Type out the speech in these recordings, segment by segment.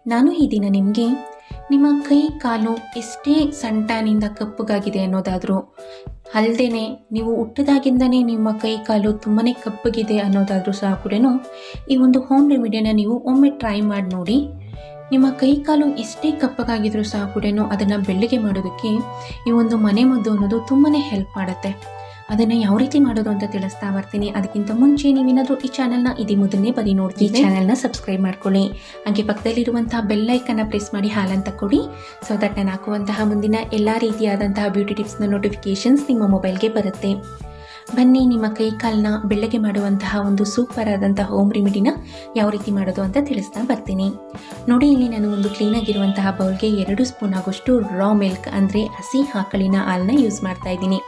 ನಾನು ಈ ದಿನ ನಿಮಗೆ ನಿಮ್ಮ ಕೈ ಕಾಲು ಎಷ್ಟೇ ಸಣ್ಟಾನಿಂದ ಕಪ್ಪಗಾಗಿದೆ ಅನ್ನೋದಾದರೂ ಅಲ್ಲದೆ ನೀವು ಹುಟ್ಟಿದಾಗಿಂದನೇ ನಿಮ್ಮ ಕೈ ಕಾಲು ತುಂಬಾ ಕಪ್ಪಗಿದೆ ಅನ್ನೋದಾದರೂ ಸಹ ಕೂಡ ಈ ಒಂದು ಹೋಮ್ ರೆಮಿಡಿಯನ್ನು ನೀವು ಒಮ್ಮೆ ಟ್ರೈ ಮಾಡಿ ನೋಡಿ ನಿಮ್ಮ ಕೈ ಕಾಲು ಎಷ್ಟೇ ಕಪ್ಪಗಾಗಿದ್ರೂ ಸಹ ಕೂಡ ಅದನ್ನು ಬೆಳ್ಳಗೆ ಮಾಡೋದಕ್ಕೆ ಈ ಒಂದು ಮನೆ ಮದ್ದು ಅನ್ನೋದು ತುಂಬಾ ಹೆಲ್ಪ್ ಮಾಡುತ್ತೆ ಅದನ್ನು ಯಾವ ರೀತಿ ಮಾಡೋದು ಅಂತ ತಿಳಿಸ್ತಾ ಬರ್ತೀನಿ ಅದಕ್ಕಿಂತ ಮುಂಚೆ ನೀವೇನಾದರೂ ಈ ಚಾನಲ್ನ ಇದೇ ಮೊದಲನೇ ಬರೀ ನೋಡ್ತೀವಿ ಚಾನಲ್ನ ಸಬ್ಸ್ಕ್ರೈಬ್ ಮಾಡ್ಕೊಳ್ಳಿ ಹಾಗೆ ಪಕ್ಕದಲ್ಲಿರುವಂತಹ ಬೆಲ್ಲೈಕನ್ನ ಪ್ರೆಸ್ ಮಾಡಿ ಹಾಲಂತ ಕೊಡಿ ಸೊ ದಟ್ ನಾನು ಹಾಕುವಂತಹ ಮುಂದಿನ ಎಲ್ಲ ರೀತಿಯಾದಂತಹ ಬ್ಯೂಟಿ ಟಿಪ್ಸ್ನ ನೋಟಿಫಿಕೇಷನ್ಸ್ ನಿಮ್ಮ ಮೊಬೈಲ್ಗೆ ಬರುತ್ತೆ ಬನ್ನಿ ನಿಮ್ಮ ಕೈ ಕಾಲನ್ನ ಬೆಳ್ಳಗೆ ಮಾಡುವಂತಹ ಒಂದು ಸೂಪರ್ ಆದಂತಹ ಹೋಮ್ ರೆಮಿಡಿನ ಯಾವ ರೀತಿ ಮಾಡೋದು ಅಂತ ತಿಳಿಸ್ತಾ ಬರ್ತೀನಿ ನೋಡಿ ಇಲ್ಲಿ ನಾನು ಒಂದು ಕ್ಲೀನಾಗಿರುವಂತಹ ಬೌಲ್ಗೆ ಎರಡು ಸ್ಪೂನ್ ಆಗೋಷ್ಟು ರಾ ಮಿಲ್ಕ್ ಅಂದರೆ ಹಸಿ ಆಕಳಿನ ಹಾಲನ್ನ ಯೂಸ್ ಮಾಡ್ತಾ ಇದ್ದೀನಿ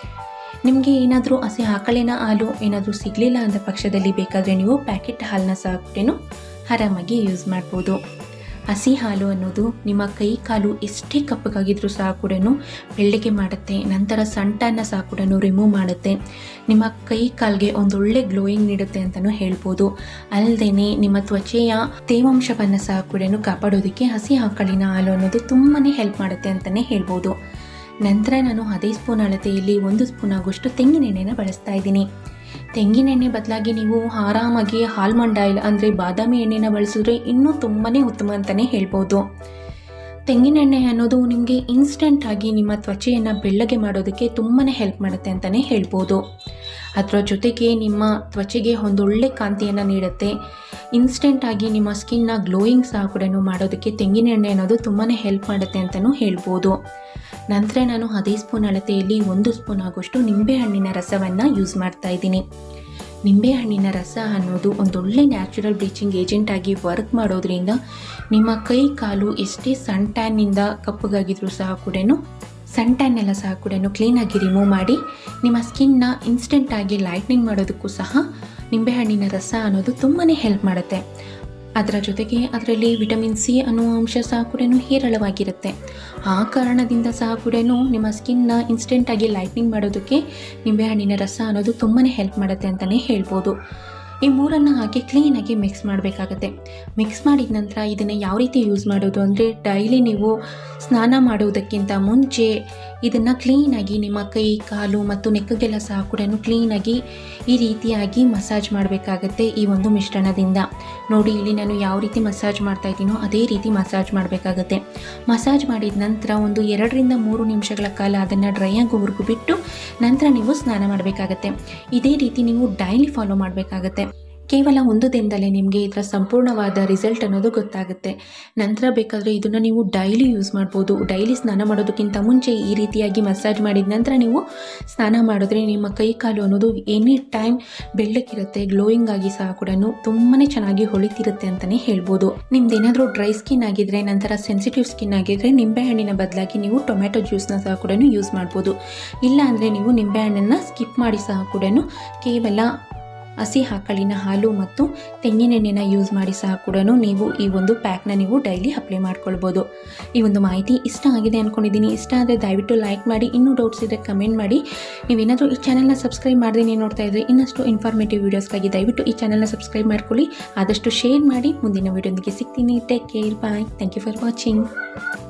ನಿಮಗೆ ಏನಾದರೂ ಹಸಿ ಆಕಳಿನ ಹಾಲು ಏನಾದರೂ ಸಿಗಲಿಲ್ಲ ಅಂದ ಪಕ್ಷದಲ್ಲಿ ಬೇಕಾದರೆ ನೀವು ಪ್ಯಾಕೆಟ್ ಹಾಲನ್ನ ಸಹ ಕೂಡ ಆರಾಮಾಗಿ ಯೂಸ್ ಮಾಡ್ಬೋದು ಹಸಿ ಹಾಲು ಅನ್ನೋದು ನಿಮ್ಮ ಕೈ ಕಾಲು ಎಷ್ಟೇ ಕಪ್ಪಗಾಗಿದ್ರೂ ಸಹ ಕೂಡ ಬೆಳ್ಳಗೆ ಮಾಡುತ್ತೆ ನಂತರ ಸಂಟನ್ನು ಸಹ ಕೂಡ ರಿಮೂವ್ ಮಾಡುತ್ತೆ ನಿಮ್ಮ ಕೈ ಕಾಲ್ಗೆ ಒಂದೊಳ್ಳೆ ಗ್ಲೋಯಿಂಗ್ ನೀಡುತ್ತೆ ಅಂತಲೂ ಹೇಳ್ಬೋದು ಅಲ್ಲದೆ ನಿಮ್ಮ ತ್ವಚೆಯ ತೇವಾಂಶವನ್ನು ಸಹ ಕೂಡ ಕಾಪಾಡೋದಕ್ಕೆ ಹಸಿ ಆಕಳಿನ ಹಾಲು ಅನ್ನೋದು ತುಂಬಾ ಹೆಲ್ಪ್ ಮಾಡುತ್ತೆ ಅಂತಲೇ ಹೇಳ್ಬೋದು ನಂತರ ನಾನು ಅದೇ ಸ್ಪೂನ್ ಅಳತೆಯಲ್ಲಿ ಒಂದು ಸ್ಪೂನ್ ಆಗೋಷ್ಟು ತೆಂಗಿನೆಣ್ಣೆನ ಬಳಸ್ತಾ ಇದ್ದೀನಿ ತೆಂಗಿನೆಣ್ಣೆ ಬದಲಾಗಿ ನೀವು ಆರಾಮಾಗಿ ಆಲ್ಮಂಡ್ ಆಯಿಲ್ ಅಂದರೆ ಬಾದಾಮಿ ಎಣ್ಣೆನ ಬಳಸಿದ್ರೆ ಇನ್ನೂ ತುಂಬಾ ಉತ್ತಮ ಅಂತಲೇ ಹೇಳ್ಬೋದು ತೆಂಗಿನೆಣ್ಣೆ ಅನ್ನೋದು ನಿಮಗೆ ಇನ್ಸ್ಟೆಂಟಾಗಿ ನಿಮ್ಮ ತ್ವಚೆಯನ್ನು ಬೆಳ್ಳಗೆ ಮಾಡೋದಕ್ಕೆ ತುಂಬಾ ಹೆಲ್ಪ್ ಮಾಡುತ್ತೆ ಅಂತಲೇ ಹೇಳ್ಬೋದು ಅದರ ಜೊತೆಗೆ ನಿಮ್ಮ ತ್ವಚೆಗೆ ಒಂದೊಳ್ಳೆ ಕಾಂತಿಯನ್ನು ನೀಡುತ್ತೆ ಇನ್ಸ್ಟೆಂಟಾಗಿ ನಿಮ್ಮ ಸ್ಕಿನ್ನ ಗ್ಲೋಯಿಂಗ್ ಸಹ ಕೂಡ ಮಾಡೋದಕ್ಕೆ ತೆಂಗಿನೆಣ್ಣೆ ಅನ್ನೋದು ತುಂಬಾ ಹೆಲ್ಪ್ ಮಾಡುತ್ತೆ ಅಂತಲೂ ಹೇಳ್ಬೋದು ನಂತರ ನಾನು ಅದೇ ಸ್ಪೂನ್ ಅಳತೆಯಲ್ಲಿ ಒಂದು ಸ್ಪೂನ್ ಆಗೋಷ್ಟು ನಿಂಬೆಹಣ್ಣಿನ ರಸವನ್ನು ಯೂಸ್ ಮಾಡ್ತಾ ಇದ್ದೀನಿ ನಿಂಬೆಹಣ್ಣಿನ ರಸ ಅನ್ನೋದು ಒಂದೊಳ್ಳೆ ನ್ಯಾಚುರಲ್ ಬ್ಲೀಚಿಂಗ್ ಏಜೆಂಟ್ ಆಗಿ ವರ್ಕ್ ಮಾಡೋದ್ರಿಂದ ನಿಮ್ಮ ಕೈ ಕಾಲು ಎಷ್ಟೇ ಸಣ್ಣ ಟ್ಯಾನ್ನಿಂದ ಕಪ್ಪಗಾಗಿದ್ರೂ ಸಹ ಕೂಡ ಸಣ್ಣ ಟ್ಯಾನ್ನೆಲ್ಲ ಸಹ ಕೂಡ ಕ್ಲೀನಾಗಿ ರಿಮೂವ್ ಮಾಡಿ ನಿಮ್ಮ ಸ್ಕಿನ್ನ ಇನ್ಸ್ಟೆಂಟಾಗಿ ಲೈಟ್ನಿಂಗ್ ಮಾಡೋದಕ್ಕೂ ಸಹ ನಿಂಬೆಹಣ್ಣಿನ ರಸ ಅನ್ನೋದು ತುಂಬಾ ಹೆಲ್ಪ್ ಮಾಡುತ್ತೆ ಅದರ ಜೊತೆಗೆ ಅದರಲ್ಲಿ ವಿಟಮಿನ್ ಸಿ ಅನ್ನುವ ಅಂಶ ಸಹ ಕೂಡ ಹೇರಳವಾಗಿರುತ್ತೆ ಆ ಕಾರಣದಿಂದ ಸಹ ಕೂಡ ನಿಮ್ಮ ಸ್ಕಿನ್ನ ಇನ್ಸ್ಟೆಂಟಾಗಿ ಲೈಟ್ನಿಂಗ್ ಮಾಡೋದಕ್ಕೆ ನಿಂಬೆಹಣ್ಣಿನ ರಸ ಅನ್ನೋದು ತುಂಬಾ ಹೆಲ್ಪ್ ಮಾಡುತ್ತೆ ಅಂತಲೇ ಹೇಳ್ಬೋದು ಈ ಮೂರನ್ನು ಹಾಕಿ ಕ್ಲೀನಾಗಿ ಮಿಕ್ಸ್ ಮಾಡಬೇಕಾಗತ್ತೆ ಮಿಕ್ಸ್ ಮಾಡಿದ ನಂತರ ಇದನ್ನು ಯಾವ ರೀತಿ ಯೂಸ್ ಮಾಡೋದು ಅಂದರೆ ಡೈಲಿ ನೀವು ಸ್ನಾನ ಮಾಡುವುದಕ್ಕಿಂತ ಮುಂಚೆ ಇದನ್ನು ಕ್ಲೀನಾಗಿ ನಿಮ್ಮ ಕೈ ಕಾಲು ಮತ್ತು ನೆಕ್ಕಗೆಲ್ಲ ಸಹ ಕೂಡ ಕ್ಲೀನಾಗಿ ಈ ರೀತಿಯಾಗಿ ಮಸಾಜ್ ಮಾಡಬೇಕಾಗತ್ತೆ ಈ ಒಂದು ಮಿಶ್ರಣದಿಂದ ನೋಡಿ ಇಲ್ಲಿ ನಾನು ಯಾವ ರೀತಿ ಮಸಾಜ್ ಮಾಡ್ತಾ ಇದ್ದೀನೋ ಅದೇ ರೀತಿ ಮಸಾಜ್ ಮಾಡಬೇಕಾಗತ್ತೆ ಮಸಾಜ್ ಮಾಡಿದ ನಂತರ ಒಂದು ಎರಡರಿಂದ ಮೂರು ನಿಮಿಷಗಳ ಕಾಲ ಅದನ್ನು ಡ್ರೈ ಆಗೋವರೆಗೂ ಬಿಟ್ಟು ನಂತರ ನೀವು ಸ್ನಾನ ಮಾಡಬೇಕಾಗತ್ತೆ ಇದೇ ರೀತಿ ನೀವು ಡೈಲಿ ಫಾಲೋ ಮಾಡಬೇಕಾಗತ್ತೆ ಕೇವಲ ಒಂದು ದಿನದಲ್ಲೇ ನಿಮಗೆ ಇದರ ಸಂಪೂರ್ಣವಾದ ರಿಸಲ್ಟ್ ಅನ್ನೋದು ಗೊತ್ತಾಗುತ್ತೆ ನಂತರ ಬೇಕಾದರೆ ಇದನ್ನು ನೀವು ಡೈಲಿ ಯೂಸ್ ಮಾಡ್ಬೋದು ಡೈಲಿ ಸ್ನಾನ ಮಾಡೋದಕ್ಕಿಂತ ಮುಂಚೆ ಈ ರೀತಿಯಾಗಿ ಮಸಾಜ್ ಮಾಡಿದ ನಂತರ ನೀವು ಸ್ನಾನ ಮಾಡಿದ್ರೆ ನಿಮ್ಮ ಕೈ ಕಾಲು ಅನ್ನೋದು ಎನಿ ಟೈಮ್ ಬೆಳ್ಳಕ್ಕಿರುತ್ತೆ ಗ್ಲೋಯಿಂಗ್ ಆಗಿ ಸಹ ಕೂಡ ತುಂಬಾ ಚೆನ್ನಾಗಿ ಹೊಳಿತಿರುತ್ತೆ ಅಂತಲೇ ಹೇಳ್ಬೋದು ನಿಮ್ದೇನಾದರೂ ಡ್ರೈ ಸ್ಕಿನ್ ಆಗಿದ್ರೆ ನಂತರ ಸೆನ್ಸಿಟಿವ್ ಸ್ಕಿನ್ ಆಗಿದ್ರೆ ನಿಂಬೆಹಣ್ಣಿನ ಬದಲಾಗಿ ನೀವು ಟೊಮ್ಯಾಟೊ ಜ್ಯೂಸ್ನ ಸಹ ಕೂಡ ಯೂಸ್ ಮಾಡ್ಬೋದು ಇಲ್ಲ ಅಂದರೆ ನೀವು ನಿಂಬೆಹಣ್ಣನ್ನು ಸ್ಕಿಪ್ ಮಾಡಿ ಸಹ ಕೂಡ ಕೇವಲ ಹಸಿ ಆಕಳಿನ ಹಾಲು ಮತ್ತು ತೆಂಗಿನೆಣ್ಣೆನ ಯೂಸ್ ಮಾಡಿ ಸಹ ಕೂಡ ನೀವು ಈ ಒಂದು ಪ್ಯಾಕ್ನ ನೀವು ಡೈಲಿ ಅಪ್ಲೈ ಮಾಡ್ಕೊಳ್ಬೋದು ಈ ಒಂದು ಮಾಹಿತಿ ಇಷ್ಟ ಆಗಿದೆ ಅಂದ್ಕೊಂಡಿದ್ದೀನಿ ಇಷ್ಟ ಆದರೆ ದಯವಿಟ್ಟು ಲೈಕ್ ಮಾಡಿ ಇನ್ನೂ ಡೌಟ್ಸ್ ಇದ್ದರೆ ಕಮೆಂಟ್ ಮಾಡಿ ನೀವೇನಾದರೂ ಈ ಚಾನಲ್ನ ಸಬ್ಸ್ಕ್ರೈಬ್ ಮಾಡದೆ ನೀವು ನೋಡ್ತಾ ಇದ್ದರೆ ಇನ್ನಷ್ಟು ಇನ್ಫಾರ್ಮೇಟಿವ್ ವೀಡಿಯೋಸ್ಗಾಗಿ ದಯವಿಟ್ಟು ಈ ಚಾನಲ್ನ ಸಬ್ಸ್ಕ್ರೈಬ್ ಮಾಡ್ಕೊಳ್ಳಿ ಆದಷ್ಟು ಶೇರ್ ಮಾಡಿ ಮುಂದಿನ ವೀಡಿಯೋದೊಂದಿಗೆ ಸಿಗ್ತೀನಿ take care bye thank you for watching